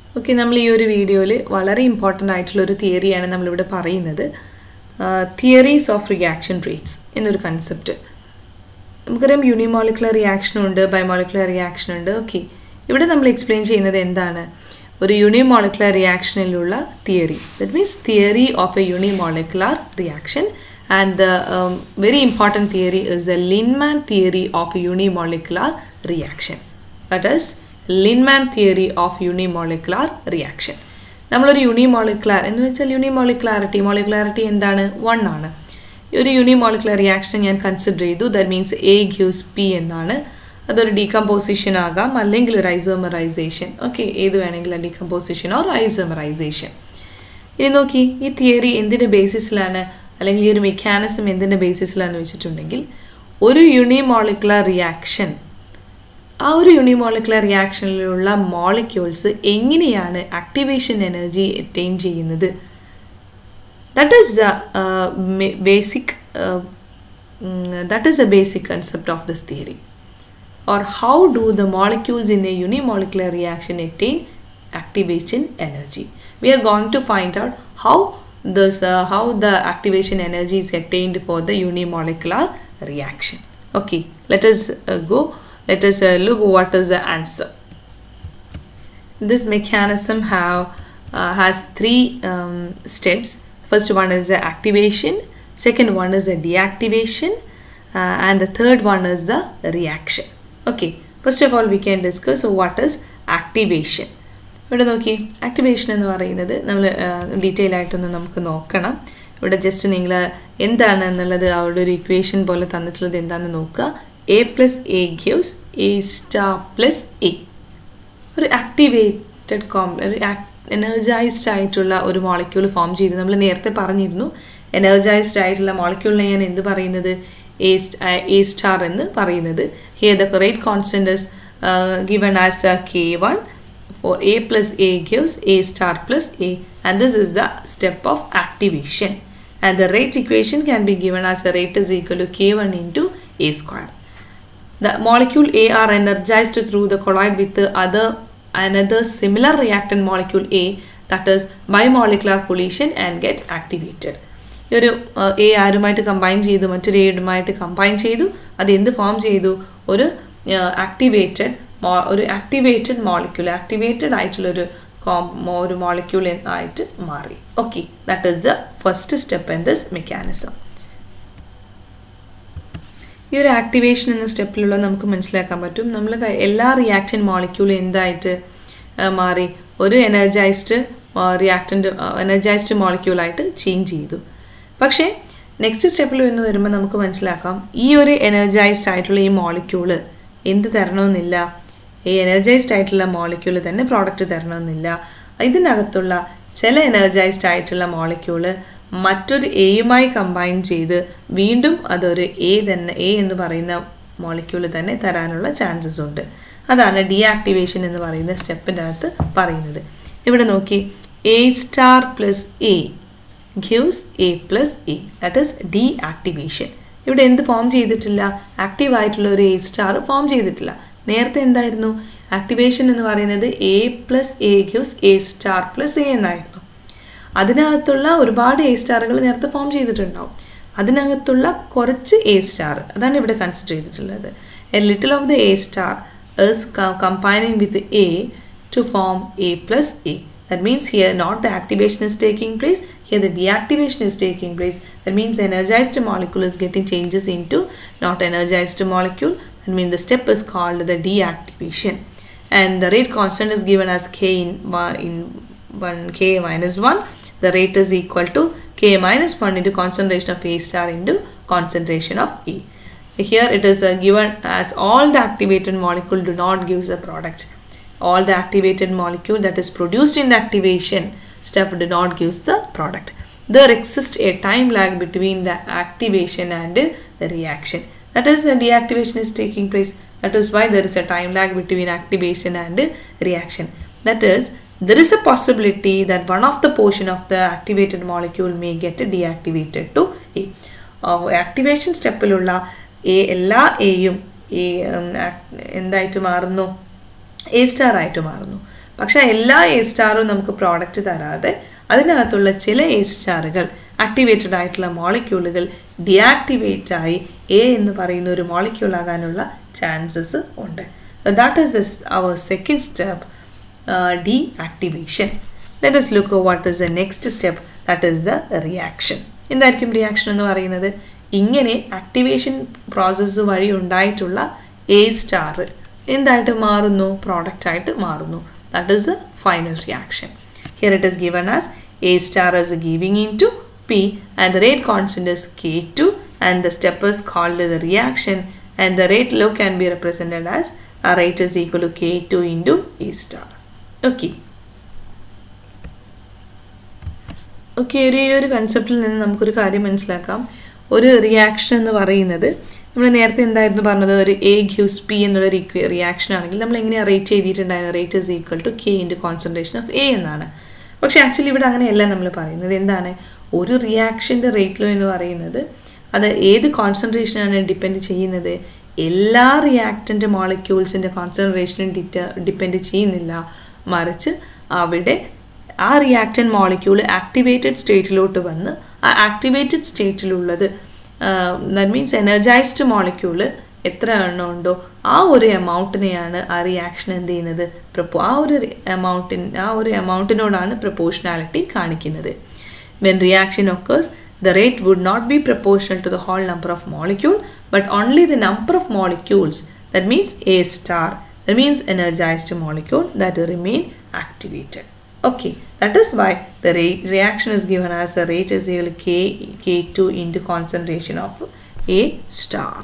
Okay നമ്മൾ ഈ ഒരു വീഡിയോയിൽ വളരെ ഇമ്പോർട്ടൻ്റ് ആയിട്ടുള്ള ഒരു തിയറിയാണ് നമ്മളിവിടെ പറയുന്നത് തിയറീസ് ഓഫ് റിയാക്ഷൻ റേറ്റ്സ് എന്നൊരു കൺസെപ്റ്റ് നമുക്കറിയാം യൂണിമോളിക്കുലർ റിയാക്ഷനും ഉണ്ട് ബയോമോളിക്കുലർ റിയാക്ഷൻ ഉണ്ട് ഓക്കെ ഇവിടെ നമ്മൾ എക്സ്പ്ലെയിൻ ചെയ്യുന്നത് എന്താണ് ഒരു യൂണിമോളിക്കുലർ റിയാക്ഷനിലുള്ള theory that means theory of a unimolecular reaction and the very important theory is the Lindemann theory of a unimolecular reaction that is Lindemann theory of unimolecular reaction നമ്മളൊരു unimolecular എന്ന് വെച്ചാൽ unimolecularity molecularity എന്താണ് one ആണ് ഒരു unimolecular reaction ഞാൻ consider ചെയ്തു that means A gives P എന്നാണ് അതൊരു ഡീകമ്പോസിഷൻ ആകാം അല്ലെങ്കിൽ ഒരു ഐസോമറൈസേഷൻ ഓക്കെ ഏത് വേണമെങ്കിലും ഡീകമ്പോസിഷൻ ഓർ ഐസോമറൈസേഷൻ ഇനി നോക്കി ഈ തിയറി എന്തിൻ്റെ ബേസിസിലാണ് അല്ലെങ്കിൽ ഈ ഒരു മെക്കാനിസം എന്തിൻ്റെ ബേസിസിലാണെന്ന് വെച്ചിട്ടുണ്ടെങ്കിൽ ഒരു യൂണിമോളിക്കുലർ റിയാക്ഷൻ ആ ഒരു യൂണിമോളിക്കുലർ റിയാക്ഷനിലുള്ള മോളിക്യൂൾസ് എങ്ങനെയാണ് ആക്ടിവേഷൻ എനർജി അറ്റൈൻ ചെയ്യുന്നത് that is the basic that is a basic concept of this theory or how do the molecules in a unimolecular reaction attain activation energy we are going to find out how this uh, how the activation energy is attained for the unimolecular reaction okay let us uh, go let us uh, look what is the answer this mechanism have uh, has three um, steps first one is the activation second one is the deactivation uh, and the third one is the reaction okay first of all we can discuss what is activation ഇവിടെ നോക്കി activation എന്ന് പറയുന്നത് നമ്മൾ detail ആയിട്ടൊന്ന് നമുക്ക് നോക്കണം ഇവിടെ just നിങ്ങൾ എന്താണ് എന്നുള്ളത് അവരുടെ ഒരു ഇക്വേഷൻ പോലെ തന്നിട്ടുള്ളത് എന്താണെന്ന് നോക്കുക A plus A gives A star plus A ഒരു ആക്ടിവേറ്റഡ് കോം ഒരു എനർജൈസ്ഡ് ആയിട്ടുള്ള ഒരു മോളിക്യൂൾ ഫോം ചെയ്ത് നമ്മൾ നേരത്തെ പറഞ്ഞിരുന്നു എനർജൈസ്ഡ് ആയിട്ടുള്ള മോളിക്യൂളിനെ ഞാൻ എന്ത് പറയുന്നത് എ എ സ്റ്റാർ എന്ന് പറയുന്നത് here the rate constant is given as the k one for A plus A gives A star plus A and this is the step of activation and the rate equation can be given as the rate is equal to K one into A square The molecule A are energized through the collide with the other another similar reactant molecule A that is bimolecular collision and get activated. ഈ ഒരു A ആരുമായിട്ട് combine ചെയ്തു മറ്റൊരു എയുമായിട്ട് combine ചെയ്തു അത് എന്ത് form ചെയ്തു ഒരു ആക്ടിവേറ്റഡ് ഒരു ആക്ടിവേറ്റഡ് മോളിക്യൂൾ ആക്ടിവേറ്റഡ് ആയിട്ടുള്ളൊരു ഒരു മോളിക്യൂൾ ആയിട്ട് മാറി okay that is the first step in this mechanism ഈ ഒരു ആക്ടിവേഷൻ എന്ന സ്റ്റെപ്പിലുള്ള നമുക്ക് മനസ്സിലാക്കാൻ പറ്റും നമ്മൾ എല്ലാ റിയാക്റ്റൻ മോളിക്യൂളും എന്തായിട്ട് മാറി ഒരു എനർജൈസ്ഡ് റിയാക്റ്റൻ്റ് എനർജൈസ്ഡ് മോളിക്യൂളായിട്ട് ചേഞ്ച് ചെയ്തു പക്ഷേ നെക്സ്റ്റ് സ്റ്റെപ്പിൽ എന്ന് വരുമ്പോൾ നമുക്ക് മനസ്സിലാക്കാം ഈ ഒരു എനർജൈസ്ഡ് ആയിട്ടുള്ള ഈ മോളിക്യൂള് എന്ത് തരണമെന്നില്ല ഈ എനർജൈസ്ഡ് ആയിട്ടുള്ള മോളിക്യൂള് തന്നെ പ്രോഡക്റ്റ് തരണമെന്നില്ല ഇതിനകത്തുള്ള ചില എനർജൈസ്ഡ് ആയിട്ടുള്ള മോളിക്യൂള് മറ്റൊരു എയുമായി കമ്പൈൻ ചെയ്ത് വീണ്ടും അതൊരു എ തന്നെ എ എന്ന് പറയുന്ന മോളിക്യൂള് തന്നെ തരാനുള്ള ചാൻസസ് ഉണ്ട് അതാണ് ഡീആക്ടിവേഷൻ എന്ന് പറയുന്ന സ്റ്റെപ്പിൻ്റെ അകത്ത് പറയുന്നത് ഇവിടെ നോക്കി A star plus A gives A plus A that is deactivation ഇവിടെ എന്ത് ഫോം ചെയ്തിട്ടില്ല ആക്റ്റീവ് ആയിട്ടുള്ള ഒരു എ സ്റ്റാർ ഫോം ചെയ്തിട്ടില്ല നേരത്തെ എന്തായിരുന്നു ആക്ടിവേഷൻ എന്ന് പറയുന്നത് A plus A gives A star plus A എന്നായിരുന്നു അതിനകത്തുള്ള ഒരുപാട് എ സ്റ്റാറുകൾ നേരത്തെ ഫോം ചെയ്തിട്ടുണ്ടാവും അതിനകത്തുള്ള കുറച്ച് എ സ്റ്റാർ അതാണ് ഇവിടെ കൺസിഡർ ചെയ്തിട്ടുള്ളത് a little of the A star is combining with A to form A plus A. That means here not the activation is taking place, here the deactivation is taking place. That means the energized molecule is getting changes into not energized molecule. That means the step is called the deactivation. And the rate constant is given as K in, in 1 K minus 1. The rate is equal to K minus 1 into concentration of A star into concentration of A. Here it is uh, given as all the activated molecule do not give a product. All the activated molecule that is produced in the activation step do not give the product. There exists a time lag between the activation and the reaction. That is the deactivation is taking place. That is why there is a time lag between activation and reaction. That is there is a possibility that one of the portion of the activated molecule may get deactivated to A. Activation സ്റ്റെപ്പിലുള്ള A എല്ലാ എയും A എന്തായിട്ട് മാറുന്നു A star ആയിട്ട് മാറുന്നു പക്ഷേ എല്ലാ A സ്റ്റാറും നമുക്ക് പ്രോഡക്റ്റ് തരാതെ അതിനകത്തുള്ള ചില എ സ്റ്റാറുകൾ ആക്ടിവേറ്റഡ് ആയിട്ടുള്ള മോളിക്യൂളുകൾ ഡിയാക്ടിവേറ്റ് ആയി എ എന്ന് പറയുന്ന ഒരു മോളിക്യൂൾ ആകാനുള്ള ചാൻസസ് ഉണ്ട് that is our second step deactivation let us look what is the next step that is the reaction എന്തായിരിക്കും റിയാക്ഷൻ എന്ന് പറയുന്നത് ഇങ്ങനെ ആക്ടിവേഷൻ പ്രോസസ്സ് വഴി ഉണ്ടായിട്ടുള്ള എ സ്റ്റാർ എന്തായിട്ട് മാറുന്നു പ്രോഡക്റ്റ് ആയിട്ട് മാറുന്നു that is the final reaction here it is given as A star is giving into P and the rate constant is K2 and the step is called the reaction and the rate low can be represented as a rate is equal to K2 into A star. Okay. Okay ഒരു ഈ ഒരു കൺസെപ്റ്റിൽ നിന്ന് നമുക്കൊരു കാര്യം മനസ്സിലാക്കാം ഒരു reaction എന്ന് പറയുന്നത് നമ്മൾ നേരത്തെ എന്തായിരുന്നു പറഞ്ഞത് ഒരു എ ഗ്യൂസ് പി എന്നുള്ള റിയാക്ഷൻ ആണെങ്കിൽ നമ്മൾ എങ്ങനെയാണ് റേറ്റ് ചെയ്തിട്ടുണ്ടായിരുന്നത് rate is equal to k into concentration of A എന്നാണ് പക്ഷേ ആക്ച്വലി ഇവിടെ അങ്ങനെയല്ല നമ്മൾ പറയുന്നത് എന്താണ് ഒരു റിയാക്ഷൻ്റെ റേറ്റ് ലോ എന്ന് പറയുന്നത് അത് ഏത് കോൺസെൻട്രേഷനാണ് ഡിപ്പെൻഡ് ചെയ്യുന്നത് എല്ലാ റിയാക്റ്റൻ്റ് മോളിക്യൂൾസിൻ്റെ കോൺസെൻട്രേഷനും ഡിറ്റ ഡിപ്പെൻഡ് ചെയ്യുന്നില്ല മറിച്ച് അവിടെ ആ റിയാക്റ്റൻ്റ് മോളിക്യൂൾ ആക്ടിവേറ്റഡ് സ്റ്റേറ്റിലോട്ട് വന്ന് ആ ആക്ടിവേറ്റഡ് സ്റ്റേറ്റിലുള്ളത് ദാറ്റ് മീൻസ് എനർജൈസ്ഡ് മോളിക്യൂൾ എത്ര എണ്ണം ഉണ്ടോ ആ ഒരു എമൗണ്ടിനെയാണ് ആ റിയാക്ഷൻ എന്ത് ചെയ്യുന്നത് പ്രപ്പോ ആ ഒരു എമൗണ്ടിൻ ആ ഒരു എമൗണ്ടിനോടാണ് പ്രപ്പോർഷണാലിറ്റി കാണിക്കുന്നത് when reaction occurs the rate would not be proportional to the whole number of molecule but only the number of molecules that means a star that means energized molecule that remain activated okay that is why the re reaction is given as a rate is equal to k k2 into concentration of a star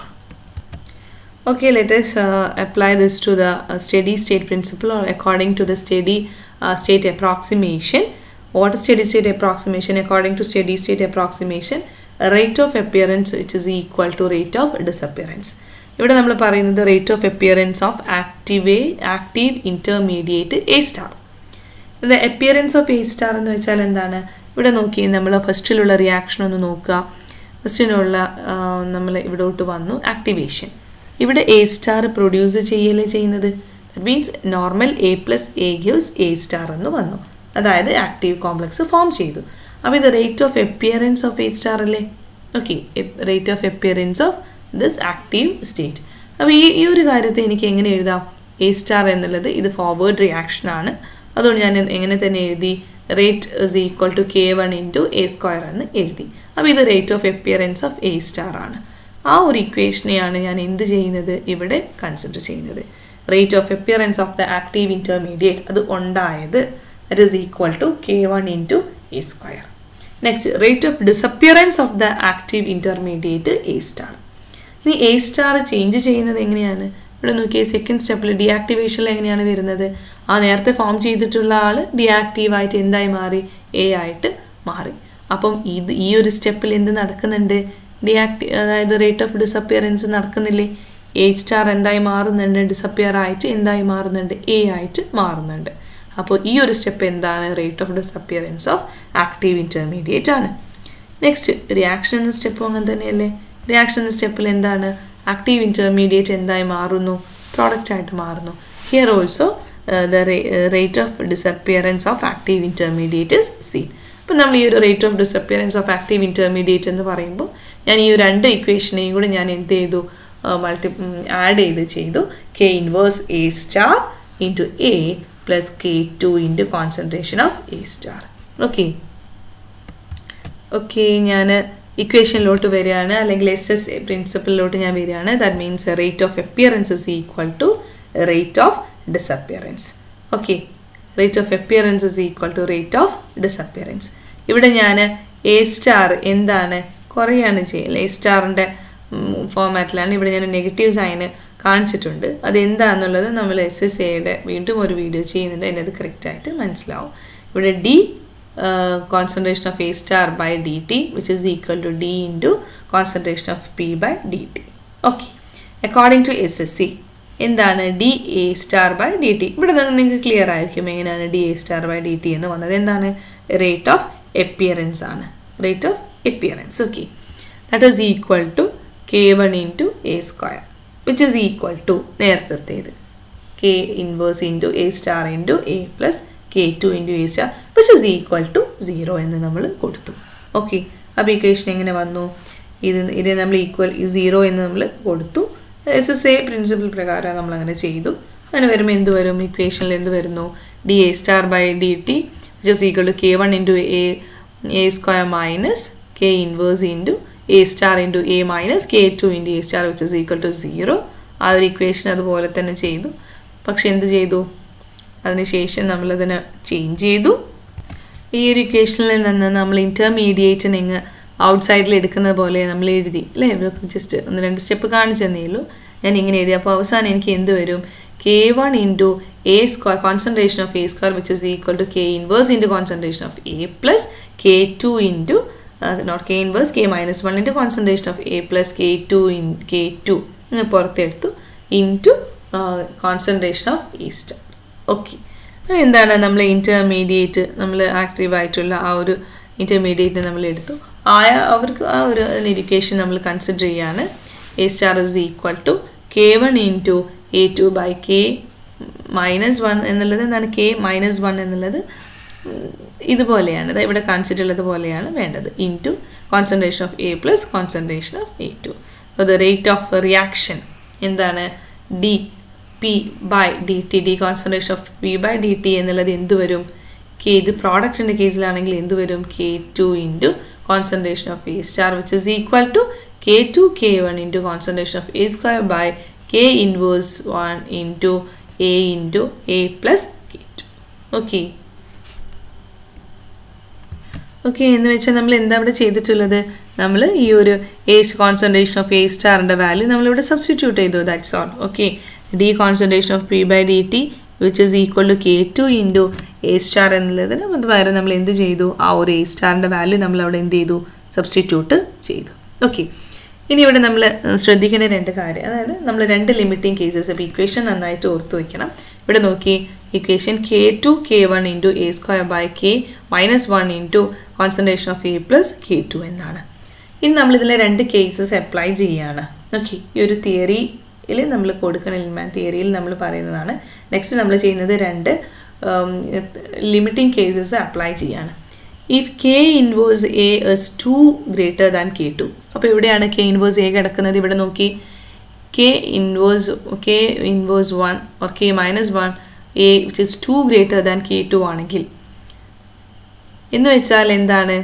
okay let us uh, apply this to the uh, steady state principle or according to the steady uh, state approximation what is steady state approximation according to steady state approximation rate of appearance which is equal to rate of disappearance ഇവിടെ നമ്മൾ പറയുന്നത് rate of appearance of ആക്റ്റീവേ active intermediate A star ഇത് appearance of A star എന്ന് വെച്ചാൽ എന്താണ് ഇവിടെ നോക്കി നമ്മൾ ഫസ്റ്റിലുള്ള റിയാക്ഷൻ ഒന്ന് നോക്കുക ഫസ്റ്റിനുള്ള നമ്മൾ ഇവിടോട്ട് വന്നു ആക്ടിവേഷൻ ഇവിടെ എ സ്റ്റാർ പ്രൊഡ്യൂസ് ചെയ്യല്ലേ ചെയ്യുന്നത് that means normal A plus A gives A star എന്ന് വന്നു അതായത് ആക്റ്റീവ് കോംപ്ലക്സ് ഫോം ചെയ്തു അപ്പോൾ ഇത് rate of appearance of A star അല്ലേ okay rate of appearance of this active state അപ്പോൾ ഈ ഈ ഒരു കാര്യത്തെ എനിക്ക് എങ്ങനെ എഴുതാം എ സ്റ്റാർ എന്നുള്ളത് ഇത് ഫോർവേഡ് റിയാക്ഷൻ ആണ് അതുകൊണ്ട് ഞാൻ എങ്ങനെ തന്നെ എഴുതി rate is equal to K one into A square എന്ന് എഴുതി അപ്പോൾ ഇത് rate of appearance of A star ആണ് ആ ഒരു ഇക്വേഷനെയാണ് ഞാൻ എന്ത് ചെയ്യുന്നത് ഇവിടെ കൺസിഡർ ചെയ്യുന്നത് rate of appearance of the active intermediate അത് ഉണ്ടായത് that is equal to k1 into a square. Next, rate of disappearance of the active intermediate A star. ഇനി എ സ്റ്റാർ ചേഞ്ച് ചെയ്യുന്നത് എങ്ങനെയാണ് ഇവിടെ നോക്കിയ സെക്കൻഡ് സ്റ്റെപ്പിൽ ഡിയാക്ടിവേഷനിൽ എങ്ങനെയാണ് വരുന്നത് ആ നേരത്തെ ഫോം ചെയ്തിട്ടുള്ള ആൾ ഡിയാക്റ്റീവായിട്ട് എന്തായി മാറി എ ആയിട്ട് മാറി അപ്പം ഇത് ഈ ഒരു സ്റ്റെപ്പിൽ എന്ത് നടക്കുന്നുണ്ട് ഡിയാക്ടി അതായത് റേറ്റ് ഓഫ് ഡിസപ്പിയറൻസ് നടക്കുന്നില്ലേ എ സ്റ്റാർ എന്തായി മാറുന്നുണ്ട് ഡിസപ്പിയർ ആയിട്ട് എന്തായി മാറുന്നുണ്ട് എ ആയിട്ട് മാറുന്നുണ്ട് അപ്പോൾ ഈ ഒരു സ്റ്റെപ്പ് എന്താണ് rate of disappearance of active intermediate ആണ് നെക്സ്റ്റ് റിയാക്ഷൻ എന്ന സ്റ്റെപ്പും അങ്ങനെ തന്നെയല്ലേ റിയാക്ഷൻ എന്ന സ്റ്റെപ്പിൽ എന്താണ് ആക്റ്റീവ് ഇൻ്റർമീഡിയറ്റ് എന്തായി മാറുന്നു പ്രോഡക്റ്റ് ആയിട്ട് മാറുന്നു here also the rate of disappearance of active intermediate is seen അപ്പം നമ്മൾ ഈ ഒരു rate of disappearance of active intermediate എന്ന് പറയുമ്പോൾ ഞാൻ ഈ രണ്ട് ഇക്വേഷനെയും കൂടി ഞാൻ എന്ത് ചെയ്തു മൾട്ടി ആഡ് ചെയ്ത് ചെയ്തു k inverse A star into A plus k two into concentration of A star okay okay ഞാൻ ഇക്വേഷനിലോട്ട് വരികയാണ് അല്ലെങ്കിൽ എസ് എസ് പ്രിൻസിപ്പിളിലോട്ട് ഞാൻ വരികയാണ് that means rate of appearance is equal to rate of disappearance okay rate of appearance is equal to rate of disappearance ഇവിടെ ഞാൻ A star എന്താണ് കുറയാണ് ചെയ്യുന്നത് എ സ്റ്റാറിൻ്റെ ഫോമാറ്റിലാണ് ഇവിടെ ഞാൻ നെഗറ്റീവ് സൈന് കാണിച്ചിട്ടുണ്ട് അതെന്താണെന്നുള്ളത് നമ്മൾ എസ് എസ് എയുടെ വീണ്ടും ഒരു വീഡിയോ ചെയ്യുന്നുണ്ട് അതിനത് കറക്റ്റായിട്ട് മനസ്സിലാവും ഇവിടെ d concentration of A star by d t which is equal to d into concentration of P by d t okay according to S S C എന്താണ് d A star by d t ഇവിടെ നിങ്ങൾക്ക് clear ആയിരിക്കും എങ്ങനെയാണ് d A star by d t എന്ന് വന്നത് എന്താണ് rate of appearance ആണ് rate of appearance okay that is equal to K one into A square which is equal to നേരത്തേത് k inverse into A star into A plus k two into A star which is equal to zero എന്ന് നമ്മൾ കൊടുത്തു okay അപ്പോൾ equation എങ്ങനെ വന്നു ഇത് ഇത് നമ്മൾ ഈക്വൽ സീറോ എന്ന് നമ്മൾ കൊടുത്തു എസ് എസ് എ പ്രിൻസിപ്പിൾ പ്രകാരം നമ്മൾ അങ്ങനെ ചെയ്തു അങ്ങനെ വരുമ്പോൾ എന്ത് വരും ഇക്വേഷനിൽ എന്ത് വരുന്നു d A star by d t which is equal to K one into A A square minus k inverse into A star into A minus k two into A star which is equal to zero ആ ഒരു equation അതുപോലെ തന്നെ ചെയ്തു പക്ഷെ എന്ത് ചെയ്തു അതിനുശേഷം നമ്മളതിനെ ചേഞ്ച് ചെയ്തു ഈ ഒരു ഇക്വേഷനിൽ നിന്ന് നമ്മൾ ഇൻ്റർമീഡിയറ്റിന് ഇങ്ങ് ഔട്ട്സൈഡിൽ എടുക്കുന്നത് പോലെ നമ്മൾ എഴുതി അല്ലേ ജസ്റ്റ് ഒന്ന് രണ്ട് സ്റ്റെപ്പ് കാണിച്ചു തന്നേ ഉള്ളൂ ഞാൻ ഇങ്ങനെ എഴുതി അപ്പോൾ അവസാനം എനിക്ക് എന്ത് വരും k one into A square concentration of A square which is equal to k inverse into concentration of A plus k two into not k inverse k minus one into concentration of A plus k two in k two ഇങ്ങ് പുറത്തെടുത്തു into concentration of A star okay എന്താണ് നമ്മൾ intermediate നമ്മൾ ആക്റ്റീവായിട്ടുള്ള ആ ഒരു intermediate നമ്മൾ എടുത്തു ആ അവർക്ക് ആ ഒരു എഡ്യൂക്കേഷൻ നമ്മൾ കൺസിഡർ ചെയ്യാണ് A star is equal to K one into A two by k minus one എന്നുള്ളത് എന്താണ് കെ മൈനസ് വൺ എന്നുള്ളത് ഇതുപോലെയാണ് ഇത് ഇവിടെ കാണിച്ചിട്ടുള്ളത് പോലെയാണ് വേണ്ടത് into concentration of A plus concentration of A two the rate of reaction എന്താണ് d P by d t d concentration of P by d t എന്നുള്ളത് എന്ത് വരും കെ ഇത് പ്രോഡക്റ്റിൻ്റെ കേസിലാണെങ്കിൽ എന്ത് വരും k two into concentration of A star which is equal to k two K one into concentration of A square by k inverse one into A into A plus k two okay okay എന്ന് വെച്ചാൽ നമ്മൾ എന്താ ഇവിടെ ചെയ്തിട്ടുള്ളത് നമ്മൾ ഈ ഒരു A concentration of A സ്റ്റാറിൻ്റെ വാല്യൂ നമ്മളിവിടെ സബ്സ്റ്റിറ്റ്യൂട്ട് ചെയ്തു that's all okay d concentration of P by d t which is equal to k two into A star എന്നുള്ളതിന് അത് പകരം നമ്മൾ എന്ത് ചെയ്തു ആ ഒരു എ സ്റ്റാറിൻ്റെ വാല്യൂ നമ്മൾ അവിടെ എന്ത് ചെയ്തു സബ്സ്റ്റിറ്റ്യൂട്ട് ചെയ്തു ഓക്കെ ഇനി ഇവിടെ നമ്മൾ ശ്രദ്ധിക്കേണ്ട രണ്ട് കാര്യം അതായത് നമ്മൾ രണ്ട് ലിമിറ്റിംഗ് കേസസ് ഇപ്പോൾ ഇക്വേഷൻ നന്നായിട്ട് ഓർത്ത് വയ്ക്കണം ഇവിടെ നോക്കി equation k two K one into A square by k minus one into concentration of A plus k two എന്നാണ് ഇനി നമ്മൾ ഇതിലെ രണ്ട് കേസസ് അപ്ലൈ ചെയ്യുകയാണ് ഓക്കെ ഈ ഒരു തിയറിയിൽ നമ്മൾ കൊടുക്കുന്ന ഇൽമാൻ തിയറിയിൽ നമ്മൾ പറയുന്നതാണ് നെക്സ്റ്റ് നമ്മൾ ചെയ്യുന്നത് രണ്ട് ലിമിറ്റിംഗ് കേസസ് അപ്ലൈ ചെയ്യാണ് if K inverse A is to greater than K two അപ്പോൾ എവിടെയാണ് കെ ഇൻവേഴ്സ് എ കിടക്കുന്നത് ഇവിടെ നോക്കി k inverse k inverse one or k minus one A which is to greater than K two ആണെങ്കിൽ എന്ന് വെച്ചാൽ എന്താണ്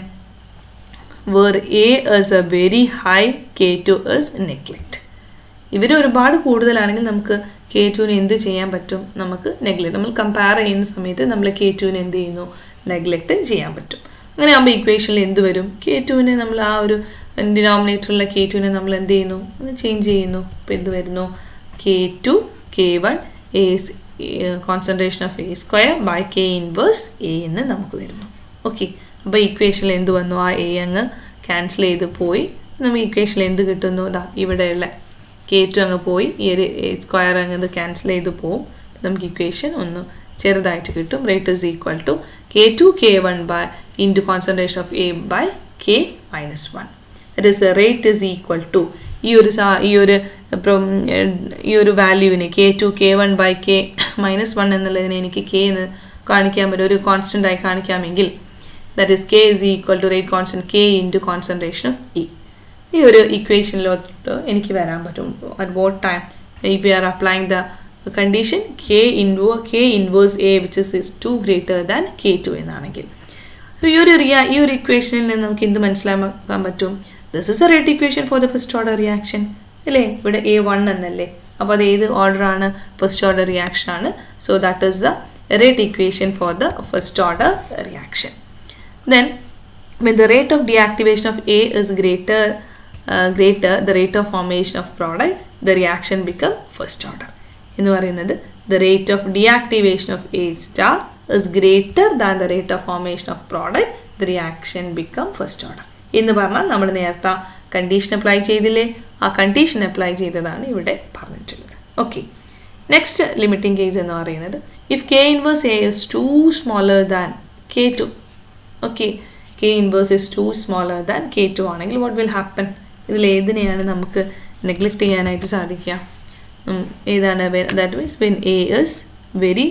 where A is a very high k two is neglect ഇവർ ഒരുപാട് കൂടുതലാണെങ്കിൽ നമുക്ക് കെ ടുവിന് എന്ത് ചെയ്യാൻ പറ്റും നമുക്ക് നെഗ്ലക്റ്റ് നമ്മൾ കമ്പയർ ചെയ്യുന്ന സമയത്ത് നമ്മൾ കെ ടുവിന് എന്ത് ചെയ്യുന്നു നെഗ്ലക്റ്റ് ചെയ്യാൻ പറ്റും അങ്ങനെ ആകുമ്പോൾ ഇക്വേഷനിൽ എന്ത് വരും കെ ടുവിന് നമ്മൾ ആ ഒരു ഡിനോമിനേറ്ററിലുള്ള കെ ടുവിനെ നമ്മൾ എന്ത് ചെയ്യുന്നു ചേഞ്ച് ചെയ്യുന്നു അപ്പോൾ എന്ത് വരുന്നു k two K one A concentration of A square by k inverse A എന്ന് നമുക്ക് വരുന്നു ഓക്കെ അപ്പോൾ ഇക്വേഷനിൽ എന്ത് വന്നു ആ എ അങ്ങ് ക്യാൻസൽ ചെയ്ത് പോയി നമുക്ക് ഇക്വേഷനിൽ എന്ത് കിട്ടുന്നു ഇതാ ഇവിടെയുള്ള കെ ടു അങ്ങ് പോയി ഈ ഒരു സ്ക്വയർ അങ്ങ് ക്യാൻസൽ ചെയ്ത് പോവും നമുക്ക് ഇക്വേഷൻ ഒന്ന് ചെറുതായിട്ട് കിട്ടും rate is equal to k two K one by into concentration of A by k minus one that is rate is equal to ഈ ഒരു സാ ഈ ഒരു ഇപ്പം ഈ ഒരു വാല്യൂവിനെ k two K one by k minus one എന്നുള്ളതിനെ എനിക്ക് കെ എന്ന് കാണിക്കാൻ പറ്റും ഒരു കോൺസ്റ്റൻ്റ് ആയി കാണിക്കാമെങ്കിൽ that is k is equal to rate constant k into concentration of E ഈ ഒരു ഇക്വേഷനിലോട്ട് എനിക്ക് വരാൻ പറ്റും at what time if you are applying the condition k ഇൻവോ k inverse A which is is to greater than K two എന്നാണെങ്കിൽ അപ്പോൾ ഈ ഒരു റിയാ ഈ ഒരു ഇക്വേഷനിൽ നിന്ന് നമുക്ക് എന്ത് മനസ്സിലാക്കാൻ പറ്റും this is a rate equation for the first order reaction അല്ലേ ഇവിടെ എ വൺ എന്നല്ലേ അപ്പോൾ അത് ഏത് ഓർഡറാണ് ഫസ്റ്റ് ഓർഡർ റിയാക്ഷൻ ആണ് so that is the rate equation for the first order reaction then when the rate of deactivation of A is greater uh, greater the rate of formation of product the reaction become first order എന്ന് പറയുന്നത് the rate of deactivation of A star is greater than the rate of formation of product the reaction become first order എന്ന് പറഞ്ഞാൽ നമ്മൾ നേരത്തെ condition apply ചെയ്തില്ലേ ആ condition apply ചെയ്തതാണ് ഇവിടെ പറഞ്ഞിട്ടുള്ളത് ഓക്കെ നെക്സ്റ്റ് ലിമിറ്റിംഗ് കേസ് എന്ന് പറയുന്നത് if K inverse A is too smaller than K two okay K inverse is too smaller than K two ആണെങ്കിൽ വാട്ട് വിൽ ഹാപ്പൻ ഇതിൽ ഏതിനെയാണ് നമുക്ക് നെഗ്ലക്റ്റ് ചെയ്യാനായിട്ട് സാധിക്കുക ഏതാണ് that means when A is very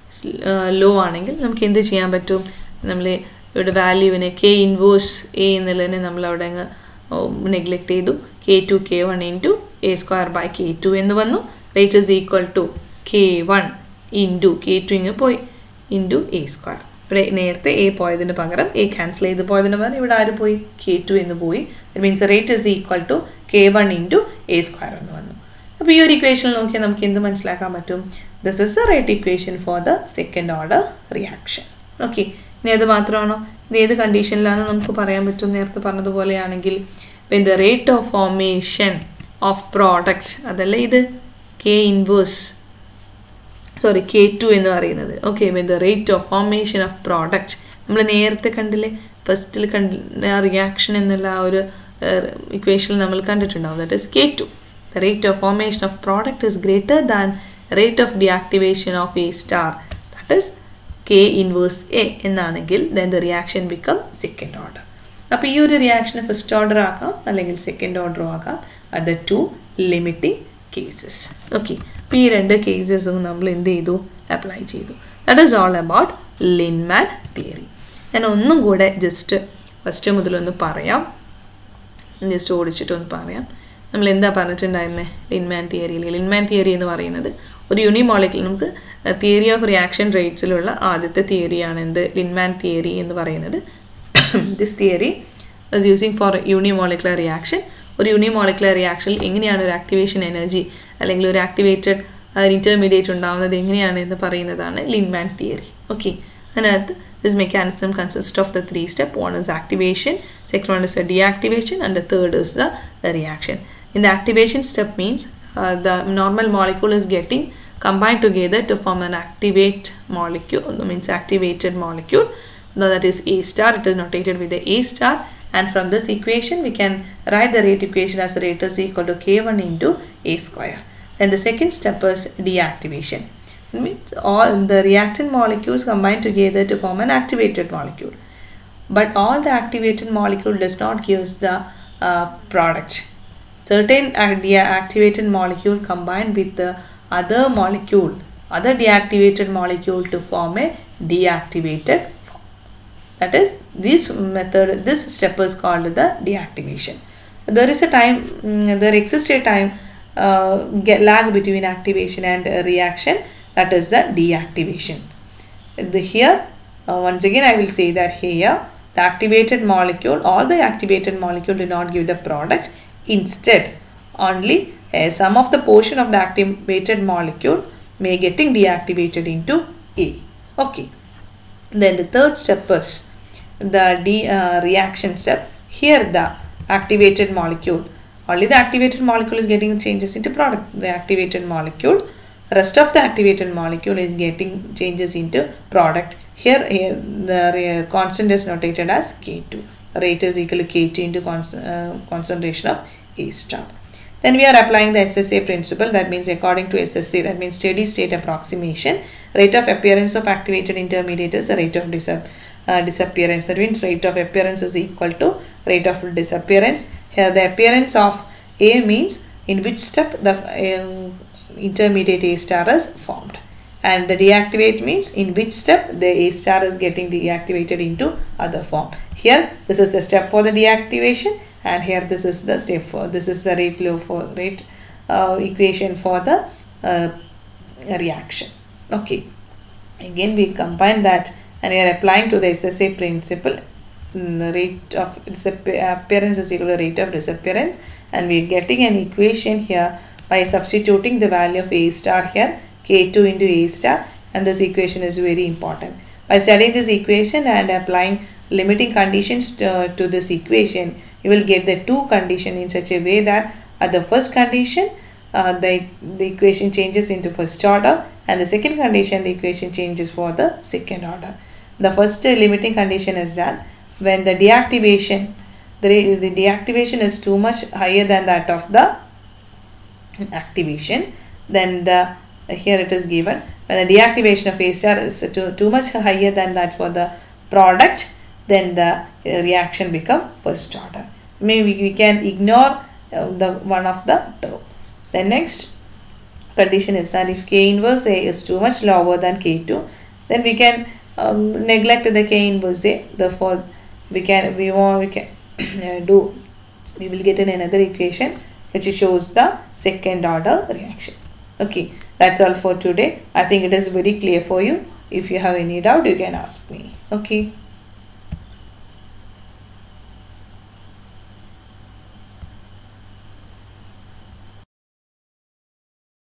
low ആണെങ്കിൽ നമുക്ക് എന്ത് ചെയ്യാൻ പറ്റും നമ്മൾ ഇവിടെ വാല്യൂവിനെ കെ ഇൻവേഴ്സ് എ എന്നുള്ളതിനെ നമ്മൾ അവിടെ അങ്ങ് നെഗ്ലക്ട് ചെയ്തു K two K one into A square by K two എന്ന് വന്നു rate is equal to K one into K two ഇങ്ങ് പോയി ഇൻറ്റു എ സ്ക്വയർ ഇവിടെ നേരത്തെ എ പോയതിന് പകരം എ ക്യാൻസൽ ചെയ്ത് പോയതിന് പകരം ഇവിടെ ആര് പോയി കെ ടു എന്ന് പോയി that means rate is equal to K one into A square എന്ന് വന്നു അപ്പോൾ ഈ ഒരു ഇക്വേഷനിൽ നോക്കിയാൽ നമുക്ക് എന്ത് മനസ്സിലാക്കാൻ പറ്റും this is a rate equation for the second order reaction okay ഇനി അത് മാത്രമാണോ ഇത് ഏത് കണ്ടീഷനിലാണെന്ന് നമുക്ക് പറയാൻ പറ്റും നേരത്തെ പറഞ്ഞതുപോലെയാണെങ്കിൽ when the rate of formation of product അതല്ല ഇത് K inverse sorry K two എന്ന് പറയുന്നത് okay when the rate of formation of product നമ്മൾ നേരത്തെ കണ്ടില്ലേ ഫസ്റ്റിൽ കണ്ട റിയാക്ഷൻ എന്നുള്ള ആ ഒരു ഇക്വേഷനിൽ നമ്മൾ കണ്ടിട്ടുണ്ടാവും that is K two the rate of formation of product is greater than rate of deactivation of A star that is K inverse A എന്നാണെങ്കിൽ then the reaction become second order അപ്പോൾ ഈ ഒരു റിയാക്ഷനെ ഫസ്റ്റ് ഓർഡർ ആക്കാം അല്ലെങ്കിൽ second ഓർഡറും ആക്കാം at the two limiting cases okay അപ്പോൾ ഈ രണ്ട് കേസസും നമ്മൾ എന്ത് ചെയ്തു അപ്ലൈ ചെയ്തു that is all about Lindemann theory ഞാൻ ഒന്നും കൂടെ ജസ്റ്റ് ഫസ്റ്റ് മുതലൊന്ന് പറയാം ജസ്റ്റ് ഓടിച്ചിട്ടൊന്ന് പറയാം നമ്മൾ എന്താ പറഞ്ഞിട്ടുണ്ടായിരുന്നത് ലിൻമാൻ തിയറിയിൽ ലിൻമാൻ തിയറി എന്ന് പറയുന്നത് ഒരു യൂണിമോളിക്കൽ നമുക്ക് തിയറി ഓഫ് റിയാക്ഷൻ റേറ്റ്സിലുള്ള ആദ്യത്തെ തിയറിയാണ് എന്ത് ലിൻമാൻ തിയറി എന്ന് പറയുന്നത് this theory was using for unimolecular reaction ഒരു യൂണിമോളിക്കുലർ റിയാക്ഷനിൽ എങ്ങനെയാണ് ഒരു ആക്ടിവേഷൻ എനർജി അല്ലെങ്കിൽ ഒരു ആക്ടിവേറ്റഡ് ഇൻറ്റർമീഡിയറ്റ് ഉണ്ടാവുന്നത് എങ്ങനെയാണ് എന്ന് പറയുന്നതാണ് ലിൻമാൻ തിയറി ഓക്കെ അതിനകത്ത് this mechanism consists of the three step one is activation second one is a deactivation and the third is the, the reaction in the activation step means uh, the normal molecule is getting combined together to form an activate molecule means activated molecule now that is a star it is notated with the a star and from this equation we can write the rate equation as rate is equal to k1 into a square then the second step is deactivation it means all the reactant molecules combine together to form an activated molecule but all the activated molecule does not give us the uh, product certain deactivated molecule combine with the other molecule other deactivated molecule to form a deactivated form that is this method this step is called the deactivation there is a time there exists a time uh, get lag between activation and uh, reaction that is the deactivation the here uh, once again i will say that here the activated molecule all the activated molecule do not give the product instead only uh, some of the portion of the activated molecule may getting deactivated into a okay then the third step is the de uh, reaction step here the activated molecule only the activated molecule is getting changes into product the activated molecule rest of the activated molecule is getting changes into product here, here the constant is notated as k2 rate is equal to k2 into cons uh, concentration of a star then we are applying the SSA principle that means according to SSA that means steady state approximation rate of appearance of activated intermediate is the rate of disap uh, disappearance that means rate of appearance is equal to rate of disappearance here the appearance of A means in which step the um, intermediate A star is formed and the deactivate means in which step the A star is getting deactivated into other form. Here this is the step for the deactivation and here this is the step for this is the rate law for rate uh, equation for the uh, reaction. Okay again we combine that and we are applying to the SSA principle mm, rate of appearance is equal to rate of disappearance and we are getting an equation here by substituting the value of A star here K2 into A star and this equation is very important. By studying this equation and applying limiting conditions to, to this equation you will get the two condition in such a way that at the first condition uh, the, the equation changes into first order and the second condition the equation changes for the second order. The first uh, limiting condition is that when the deactivation the, the deactivation is too much higher than that of the activation then the here it is given when the deactivation of A star is too, too much higher than that for the product then the uh, reaction become first order maybe we can ignore uh, the one of the term then next condition is that if k inverse A is too much lower than k2, then we can um, neglect the k inverse A. Therefore, we can we want we can uh, do we will get in another equation which shows the second order reaction. Okay, that's all for today. I think it is very clear for you. If you have any doubt, you can ask me. Okay.